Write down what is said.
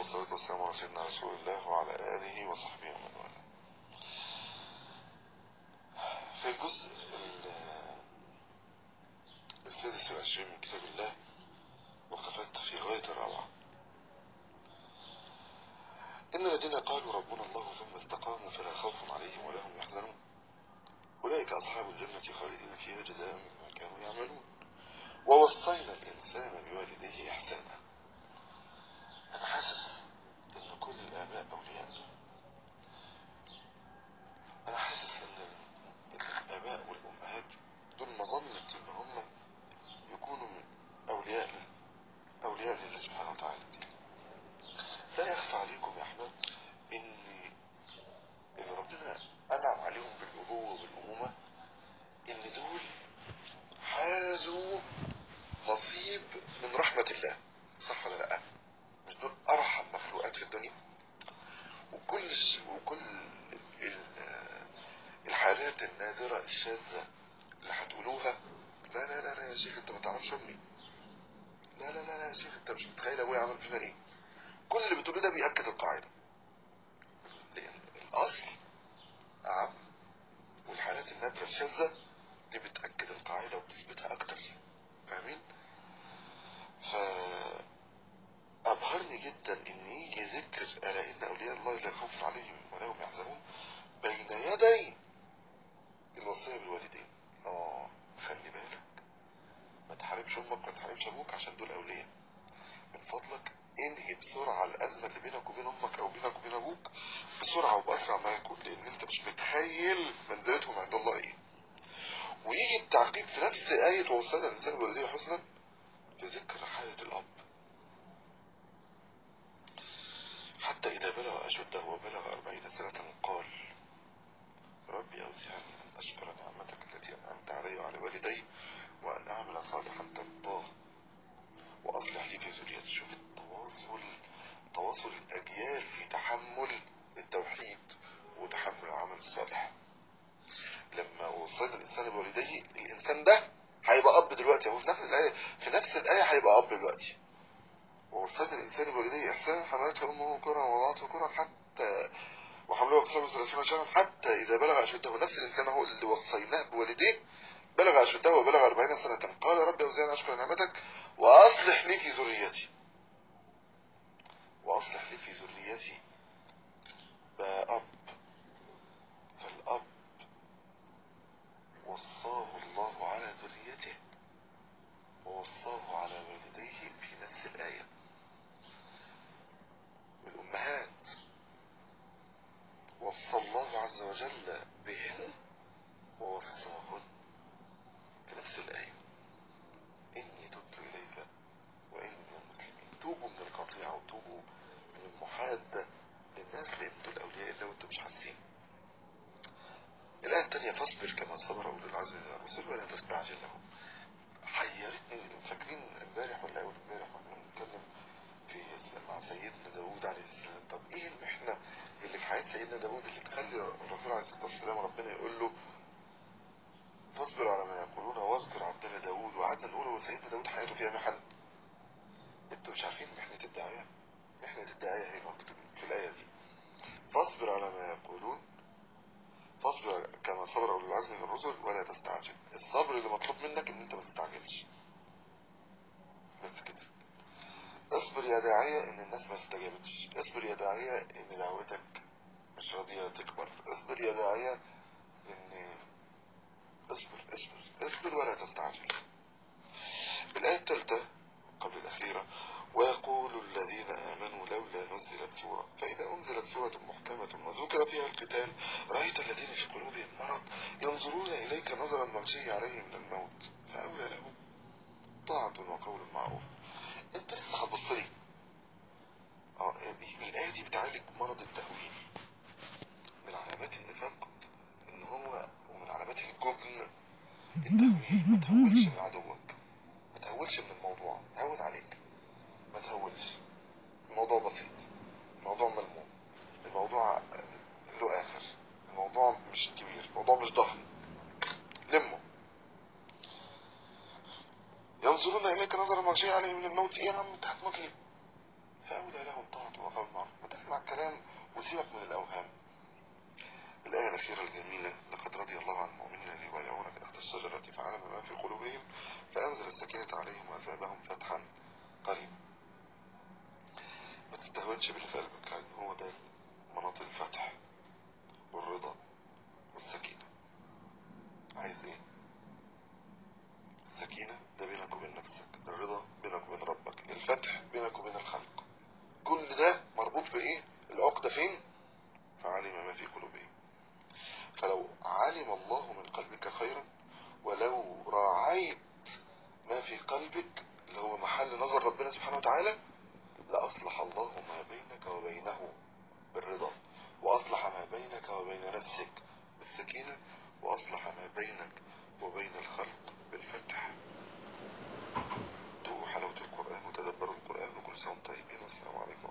والصلاة والسلام على سيدنا رسول الله وعلى آله وصحبه ومن والاه في الجزء ال- السادس والعشرين من كتاب الله وقفت في غاية الروعة إن الذين قالوا ربنا الله ثم استقاموا فلا خوف عليهم ولا هم يحزنون أولئك أصحاب الجنة خالدين فيها جزاء بما كانوا يعملون ووصينا الإنسان بوالديه إحسانا أنا حاسس إن كل الآباء أولياء أنا حاسس إن إن الآباء والأمهات دول مظنة إن هم يكونوا من أولياء أولياء لله سبحانه وتعالى لا يخفى عليكم يا أحباب إن إن ربنا أنعم عليهم بالأبوة والأمومة إن دول حازوا نصيب من رحمة الله صح ولا لأ؟ مش دول أرحم مخلوقات في الدنيا وكل ش... وكل ال- الحالات النادرة الشاذة اللي هتقولوها لا لا لا لا يا شيخ انت ما تعرفش امي لا لا لا لا يا شيخ انت مش متخيل ابويا عمل فينا ايه كل اللي بتقوله ده بيأكد القاعدة لأن الأصل أعم والحالات النادرة الشاذة دي بتأكد القاعدة وبتثبتها أكتر فاهمين؟ فأبهرني جدا إن يجي ذكر ألا إن أولياء الله لا خوف عليهم ولا هم يحزنون بين يدي الوصية بالوالدين آه خلي بالك ما تحاربش أمك ما تحاربش أبوك عشان دول أولياء من فضلك انهي بسرعة الأزمة اللي بينك وبين أمك أو بينك وبين أبوك بسرعة وبأسرع ما يكون لأن أنت مش متخيل منزلتهم عند الله إيه ويجي التعقيب في نفس آية ووصانا الإنسان بوالديه حسنا في ذكر حالة الأب حتى إذا بلغ أشده وبلغ أربعين سنة قال ربي أوزعني أن أشكر نعمتك التي أنعمت علي وعلى والدي وأن أعمل صالحا ترضاه وأصلح لي في ذريتي شوف التواصل تواصل الأجيال في تحمل التوحيد وتحمل العمل الصالح لما وصينا الإنسان بوالديه الإنسان ده هيبقى أب دلوقتي هو في نفس الآية في نفس الآية هيبقى أب دلوقتي ووصينا الإنسان بوالديه إحسانا حملته أمه كرها ووضعته كرها حتى وحمله وفصله ثلاثين شهرا حتى إذا بلغ أشده نفس الإنسان هو اللي وصيناه بوالديه بلغ أشده وبلغ أربعين سنة قال ربي أوزعني أشكر نعمتك وأصلح لي في ذريتي وأصلح لي في ذريتي بقى أب فالأب وصاه الله على ذريته ووصاه على والديه في نفس الآية الأمهات وصى الله عز وجل بهن ووصاهن في نفس الآية إني تبت إليك وإني من المسلمين توبوا من القطيعة وتوبوا من المحادة للناس لأن دول أولياء الله وأنتم مش حاسين الآية الثانية فاصبر كما صبر أولو العزم من الرسل ولا تستعجل لهم حيرتني فاكرين امبارح ولا أول امبارح واحنا بنتكلم في مع سيدنا داوود عليه السلام طب إيه المحنة اللي في حياة سيدنا داوود اللي تخلي الرسول عليه الصلاة والسلام ربنا يقول له فاصبر على ما يقولون واذكر عبدنا داوود وقعدنا نقول هو سيدنا داوود حياته فيها محن انتوا مش عارفين محنة الداعية محنة الداعية هي مكتوب في الآية دي فاصبر على ما يقولون فاصبر كما صبر أولو العزم من الرسل ولا تستعجل الصبر اللي مطلوب منك ان انت ما تستعجلش بس كده اصبر يا داعية ان الناس ما استجابتش اصبر يا داعية ان دعوتك مش راضية تكبر اصبر يا داعية ان اصبر اصبر اصبر ولا تستعجل الآية الثالثة قبل الأخيرة ويقول الذين آمنوا لولا نزلت سورة فإذا أنزلت سورة محكمة وذكر فيها القتال رأيت الذين في قلوبهم مرض ينظرون إليك نظر المغشي عليه من الموت فأولى لهم طاعة وقول معروف أنت لسه هتبص لي اه دي- الآية دي بتعالج مرض التهويل من علامات النفاق إن هو ومن علامات الجبن التهويل ما تهولش من عدوك ما تهولش من الموضوع هون عليك ما تهولش الموضوع بسيط الموضوع ملموم الموضوع آه، له آخر الموضوع مش كبير الموضوع مش ضخم لمه ينظرون إليك نظر المغشي عليه من الموت إيه يا عم أنت هتموت ليه فأولى لهم طاعة وقول معروف ما تسمع الكلام وسيبك من الأوهام الآية الأخيرة الجميلة لقد رضي الله عن المؤمنين الذين يبايعونك تحت الشجرة فعلم ما في قلوبهم فأنزل السكينة عليهم وأثابهم فتحا قريبا ما تستهونش باللي في قلبك لأن هو ده مناط الفتح والرضا والسكينة عايز ايه السكينة ده بينك وبين نفسك الرضا بينك وبين ربك الفتح بينك وبين الخلق كل ده مربوط بايه العقدة فين فعلم ما في قلوبهم فلو علم الله من قلبك خيرا ولو راعيت ما في قلبك اللي هو محل نظر ربنا سبحانه وتعالى لأصلح الله ما بينك وبينه بالرضا وأصلح ما بينك وبين نفسك بالسكينة وأصلح ما بينك وبين الخلق بالفتح ذوقوا حلاوة القرآن وتدبروا القرآن وكل سنة وانتم طيبين والسلام عليكم